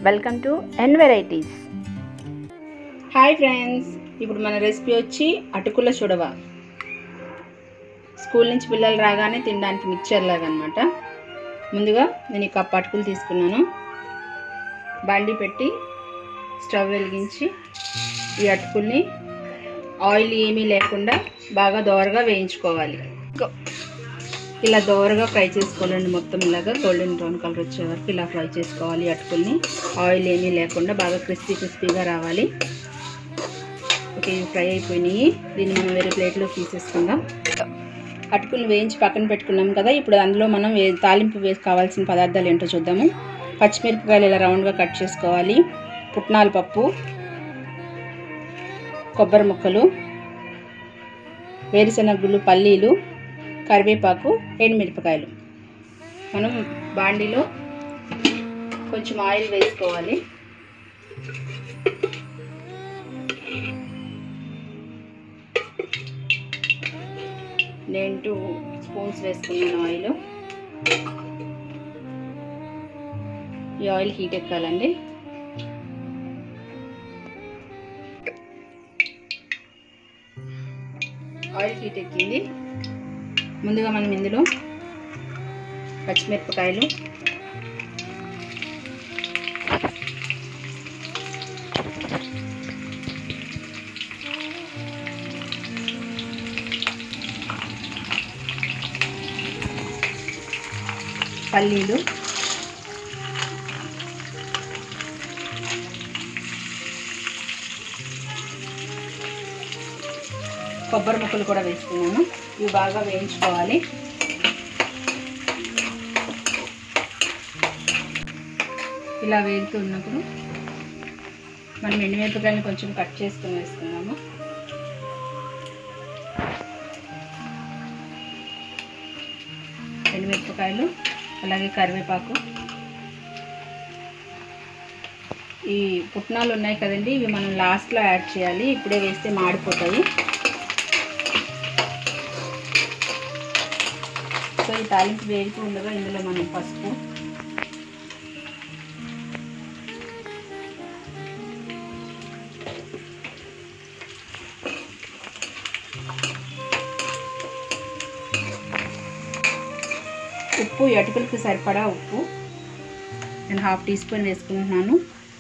welcome to N varieties hi friends ఇప్పుడు మన recipe వచ్చి అటుకుల చుడవ స్కూల్ నుంచి పిల్లలు రాగానే తినడానికి మిక్చర్ లాగా అనమాట ముందుగా నేను ఈ కప్ అటుకులు తీసుకున్నాను బండి పెట్టి స్టవ్ వెలిగించి ఈ అటుకుల్ని ఆయిల్ ఏమీ లేకుండా బాగా దోరగా వేయించుకోవాలి గో- ఇలా దోరగా ఫ్రై చేసుకోవాలండి మొత్తం ఇలాగా గోల్డెన్ బ్రౌన్ కలర్ వచ్చే వరకు ఇలా ఫ్రై చేసుకోవాలి ఈ అటుకుల్ని ఆయిల్ ఏమీ లేకుండా బాగా క్రిస్పీ క్రిస్పీగా రావాలి ఓకే ఇవి ఫ్రై అయిపోయినాయి దీన్ని మనం వేరే ప్లేట్లో తీసేసుకుందాం అటుకులు వేయించి పక్కన పెట్టుకున్నాం కదా ఇప్పుడు అందులో మనం వే తాలింపు వేసి కావాల్సిన పదార్థాలు ఏంటో చూద్దాము పచ్చిమిరపకాయలు ఇలా రౌండ్గా కట్ చేసుకోవాలి పుట్నాల పప్పు కొబ్బరి ముక్కలు వేరుశనగుళ్ళు పల్లీలు కరివేపాకు ఎండుమిరపకాయలు మనం బాండీలో కొంచెం ఆయిల్ వేసుకోవాలి నేను టూ స్పూన్స్ వేసుకున్నాను ఆయిల్ ఈ ఆయిల్ హీట్ ఎక్కాలండి ఆయిల్ హీట్ ఎక్కింది ముందుగా మనం ఇందులో పచ్చిమిరపకాయలు పల్లీలు కొబ్బరి ముక్కలు కూడా వేసుకున్నాను ఇవి బాగా వేయించుకోవాలి ఇలా వేగుతూ ఉన్నప్పుడు మనం ఎండుమిరపకాయలు కొంచెం కట్ చేసుకుని వేసుకున్నాము ఎండుమిరపకాయలు అలాగే కరివేపాకు ఈ పుట్నాలు ఉన్నాయి కదండి ఇవి మనం లాస్ట్లో యాడ్ చేయాలి ఇప్పుడే వేస్తే మాడిపోతాయి సో ఈ తాలింపు వేగుతూ ఉండగా ఇందులో మనం పసుపు ఉప్పు ఎటుకలకు సరిపడా ఉప్పు నేను హాఫ్ టీ స్పూన్ వేసుకుంటున్నాను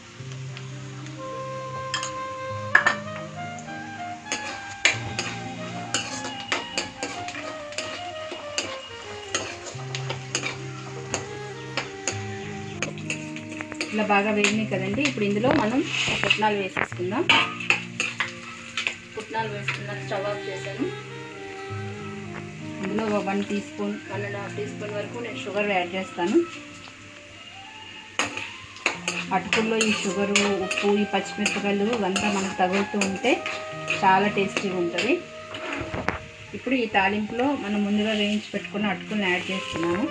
ఇలా బాగా వేగినాయి కదండి ఇప్పుడు ఇందులో మనం పుట్నాలు వేసేసుకుందాం పుట్నాలు వేసుకున్నాను స్టవ్ ఆఫ్ చేశాను ఇందులో one teaspoon one and half teaspoon వరకు నేను షుగర్ యాడ్ చేస్తాను అటుకుల్లో ఈ షుగరు ఉప్పు ఈ పచ్చిమిరపకాయలు ఇవంతా మనకు తగులుతూ ఉంటే చాలా టేస్టీగా ఉంటుంది ఇప్పుడు ఈ తాలింపులో మనం ముందుగా వేయించి పెట్టుకున్న అటుకులను యాడ్ చేస్తున్నాము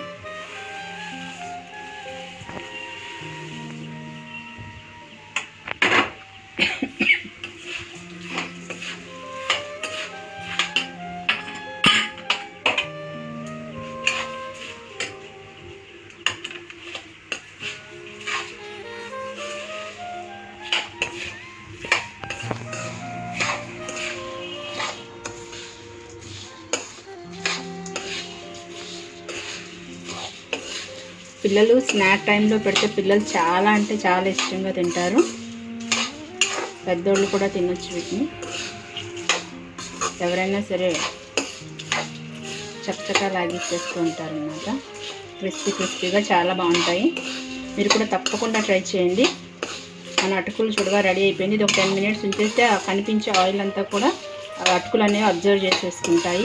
పిల్లలు స్నాక్ టైంలో పెడితే పిల్లలు చాలా అంటే చాలా ఇష్టంగా తింటారు పెద్దోళ్ళు కూడా తినొచ్చు వీటిని ఎవరైనా సరే చక్కగా లాగిచ్చేస్తూ ఉంటారు అన్నమాట క్రిస్పీ క్రిస్పీగా చాలా బాగుంటాయి మీరు కూడా తప్పకుండా ట్రై చేయండి మన అటుకులు చూడగా రెడీ అయిపోయింది ఇది ఒక టెన్ మినిట్స్ ఉంచేస్తే ఆ కనిపించే ఆయిల్ అంతా కూడా ఆ అటుకులు అనేవి అబ్జర్వ్ చేసేసుకుంటాయి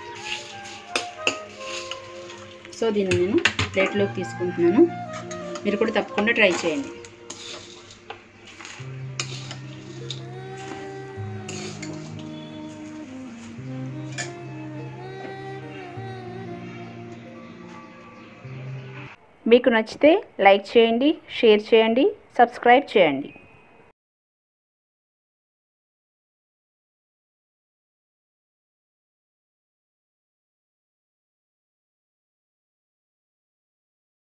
సో దీన్ని నేను ప్లేట్లోకి తీసుకుంటున్నాను మీరు కూడా తప్పకుండా ట్రై చేయండి మీకు నచ్చితే లైక్ చేయండి షేర్ చేయండి సబ్స్క్రైబ్ చేయండి